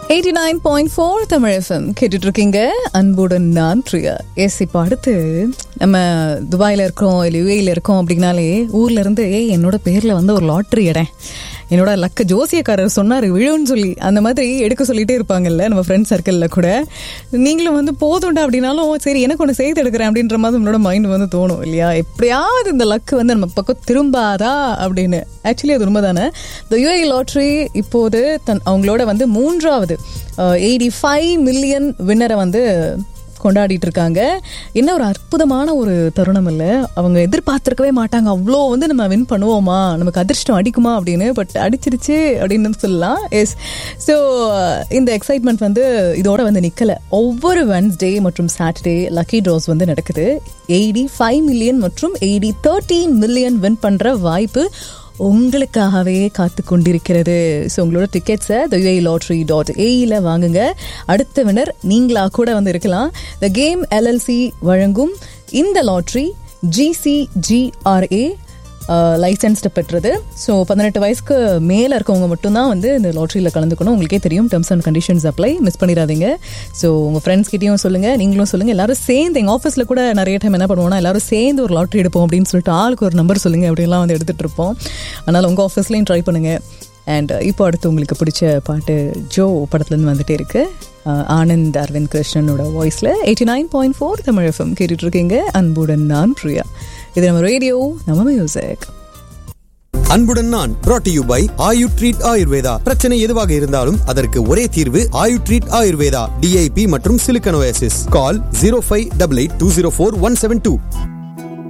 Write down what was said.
eighty nine point four Tamil FM கேட்டுட்டு இருக்கீங்க அன்புடன் நான் பிரியா எஸ் இப்போ அடுத்து நம்ம துபாயில் இருக்கோம் இல்லை யூஏயில் இருக்கோம் அப்படின்னாலே ஊர்ல இருந்து ஏய் என்னோட பேரில் வந்து ஒரு லாட்ரி இடம் என்னோட லக்க ஜோசியக்காரர் சொன்னார் விழுன்னு சொல்லி அந்த மாதிரி எடுக்க சொல்லிட்டே இருப்பாங்கல்ல நம்ம ஃப்ரெண்ட் சர்க்கிளில் கூட நீங்களும் வந்து போதும்டா அப்படின்னாலும் சரி எனக்கு ஒன்று செய்து எடுக்கிறேன் அப்படின்ற மாதிரி நம்மளோட மைண்ட் வந்து தோணும் இல்லையா எப்படியாவது இந்த லக்கு வந்து நம்ம பக்கம் திரும்பாதா அப்படின்னு ஆக்சுவலி அது உண்மைதானே த யூஏ லாட்ரி இப்போது தன் அவங்களோட வந்து மூன்றாவது எயிட்டி ஃபைவ் மில்லியன் வின்னரை வந்து கொண்டாடிட்டு இருக்காங்க என்ன ஒரு அற்புதமான ஒரு தருணம் இல்லை அவங்க எதிர்பார்த்துருக்கவே மாட்டாங்க அவ்வளோ வந்து நம்ம வின் பண்ணுவோமா நமக்கு அதிர்ஷ்டம் அடிக்குமா அப்படின்னு பட் அடிச்சிருச்சு அப்படின்னு சொல்லலாம் எஸ் ஸோ இந்த எக்ஸைட்மெண்ட் வந்து இதோட வந்து நிற்கலை ஒவ்வொரு வென்ஸ்டே மற்றும் சாட்டர்டே லக்கி ட்ராஸ் வந்து நடக்குது எயிட்டி ஃபைவ் மில்லியன் மற்றும் எயிட்டி தேர்ட்டீன் மில்லியன் வின் பண்ணுற வாய்ப்பு உங்களுக்காகவே காத்து கொண்டிருக்கிறது ஸோ உங்களோட டிக்கெட்ஸை த யூஏ லாட்ரி டாட் ஏஇல வாங்குங்க அடுத்த வினர் நீங்களா கூட வந்து இருக்கலாம் த கேம் எல்எல்சி வழங்கும் இந்த லாட்ரி ஜிசிஜிஆர்ஏ லைசன்ஸ்டு பெற்றது ஸோ பதினெட்டு வயசுக்கு மேலே இருக்கவங்க மட்டும்தான் வந்து இந்த லாட்ரியில் கலந்துக்கணும் உங்களுக்கே தெரியும் terms and conditions apply miss பண்ணிடாதீங்க ஸோ உங்கள் ஃப்ரெண்ட்ஸ் கிட்டேயும் சொல்லுங்கள் நீங்களும் சொல்லுங்கள் எல்லாரும் சேர்ந்து எங்கள் ஆஃபீஸில் கூட நிறைய டைம் என்ன பண்ணுவோம்னா எல்லாரும் சேர்ந்து ஒரு லாட்ரி எடுப்போம் அப்படின்னு சொல்லிட்டு ஆளுக்கு ஒரு நம்பர் சொல்லுங்கள் அப்படின்லாம் வந்து எடுத்துகிட்டு இருப்போம் அதனால் உங்கள் ஆஃபீஸ்லேயும் ட்ரை பண்ணுங்கள் அண்ட் இப்போ அடுத்து உங்களுக்கு பிடிச்ச பாட்டு ஜோ படத்துலேருந்து வந்துட்டே இருக்கு ஆனந்த் அரவிந்த் கிருஷ்ணனோட வாய்ஸில் eighty nine point four Tamil FM கேட்டுட்டு இருக்கீங்க அன்புடன் நான் பிரியா இது நம்ம ரேடியோ நம்ம மியூசிக் அன்புடன் நான் brought to you by Ayu treat Ayurveda பிரச்சனை எதுவாக இருந்தாலும் அதற்கு ஒரே தீர்வு ஆயு ட்ரீட் ஆயுர்வேதா டிஐபி மற்றும் சிலிக்கனோசிஸ் call zero five double eight two zero four one seven two